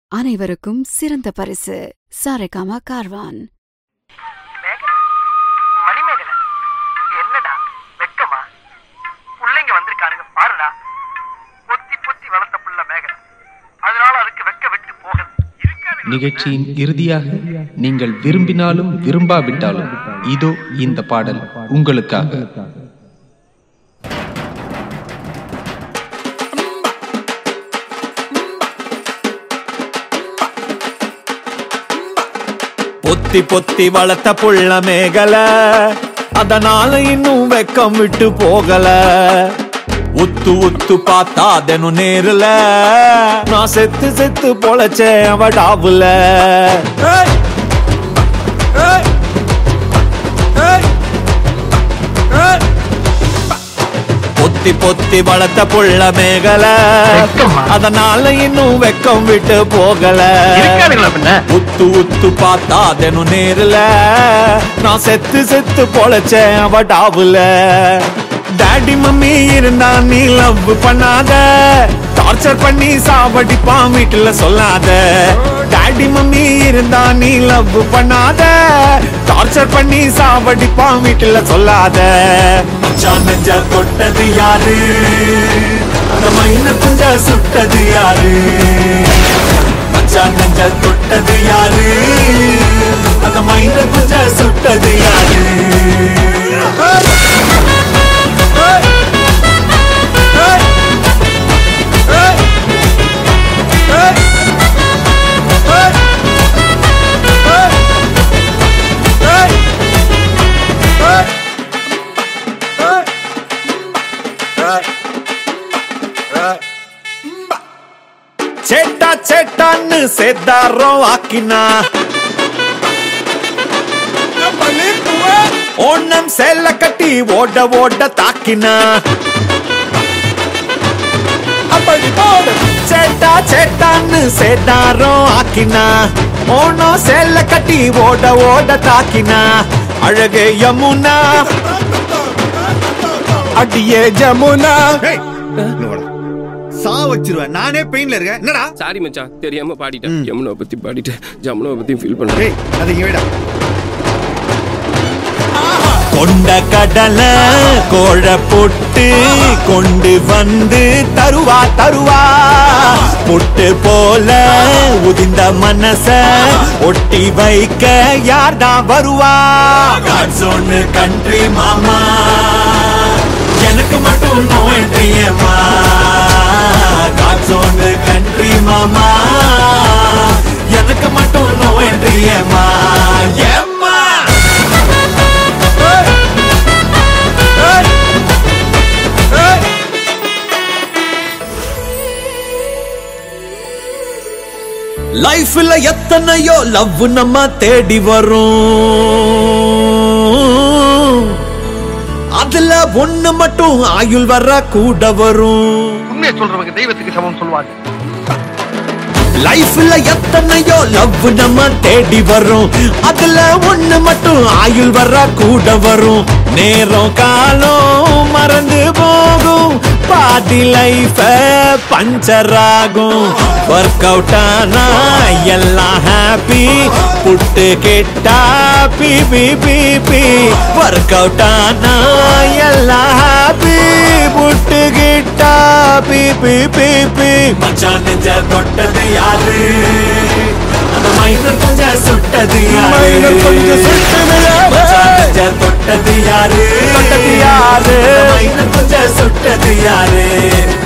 அனைவருக்கும் சிறந்த பரிசு சாரேகாமா கார்வான் மேகலை மணிமேகலை என்னடா வெக்கமா பிள்ளைங்க வந்திருக்கானுங்க பாருடா பொத்தி பொத்தி வளர்த்த புள்ள மேகலை அதனால அதுக்கு வெக்க விட்டு போகல இருக்கானுங்க நிகழ்ச்சியின் இறுதியாக நீங்கள் விரும்பினாலும் விரும்பாவிட்டாலும் இதோ இந்த பாடல் உங்களுக்காக பொத்தி பொத்தி வளர்த்த புள்ள மேகல அதனால இன்னும் வெக்கம் விட்டு போகல உத்து உத்து பார்த்தா தினம் நேருல நான் செத்து செத்து பொழைச்சேன் அவடாவுல ஏய்! ஏய்! ஏய்! ஏய்! பொத்தி பொத்தி வளர்த்த புள்ள மேகல வெக்கமா? அதனால இன்னும் வெக்கம் விட்டு போகல இருக்கானுங்களா பின்ன உத்து உத்து பார்த்தா தினம் நேருல நான் செத்து செத்து பொழைச்சேன் அவடாவுல டாடி மம்மி இருந்தா நீ லவ் பண்ணாத டார்ச்சர் பண்ணி சாவடிப்பான் வீட்டுல சொல்லாத டாடி மம்மி இருந்தா நீ லவ் பண்ணாத டார்ச்சர் பண்ணி சாவடிப்பான் வீட்டுல சொல்லாத மச்சான் நெஞ்ச தொட்டது யாரு அந்த மைன குஞ்ச சுட்டது யாரு மச்சான் நெஞ்ச தொட்டது யாரு அந்த மைன குஞ்ச சுட்டது யாரு சேட்டா சேட்டான்னு சேத்தாரம் ஆக்கினா ஓணம் சேல கட்டி ஓட ஓட தாக்கினா அப்படி போடு சேட்டா சேட்டான்னு சேட்டாரம் ஆக்கினா ஓணம் சேல கட்டி ஓட ஓட தாக்கினா அழகே யமுனா அடியே ஜமுனா சா வச்சிருவேன் நானே பெயின்ல இருக்கேன் என்னடா சாரி மச்சான் தெரியாம பாடிட்டேன் யமுனாவை பத்தி பாடிட்டேன் ஜமுனாவை பத்தி ஃபீல் பண்றேன் டேய் அது இங்க வேடா கொண்ட கடலை கோழ பொட்டு கொண்டு வந்து தருவா தருவா பொட்டு போல உதிந்த மனச ஒட்டி வைக்க யார்தான் வருவா சொன்னு கண்ட்ரி மாமா எனக்கு மட்டும் நோயன்றியம்மா காட்சோன்னு கண்ட்ரி மாமா எனக்கு மட்டும் நோயன்றியம்மா ஏம்மா லைஃப்ல எத்தனையோ லவ் நம்ம தேடி வரும் அதுல ஒண்ணு மட்டும் ஆயுள் வர கூட வரும் உண்மையை சொல்றவங்க தெய்வத்துக்கு சமம் சொல்லுவாங்க லைஃப்ல எத்தனையோ லவ் நம்ம தேடி வரும் அதுல ஒண்ணு மட்டும் ஆயுள் வர கூட வரும் நேரம் காலம் மறந்து போகும் பாதி லைஃப பஞ்சர் ஆகும் ஒர்க் அவுட் ஆனா எல்லாம் ஹாப்பி புட்டு கெட்டா பி பி பி பி ஒர்க் அவுட் ஆனா எல்லாம் ஹாப்பி புட்டு கிட்டா பி பி பி பி மச்சான் நெஞ்ச தொட்டது யாரு அந்த மைனர் கொஞ்சம் சுட்டது யாரு மைனர் கொஞ்சம் சுட்டது யாரு? மச்சான் நெஞ்ச தொட்டது யாரு தொட்டது யாரு? மைனர் கொஞ்சம் சுட்டது யாரு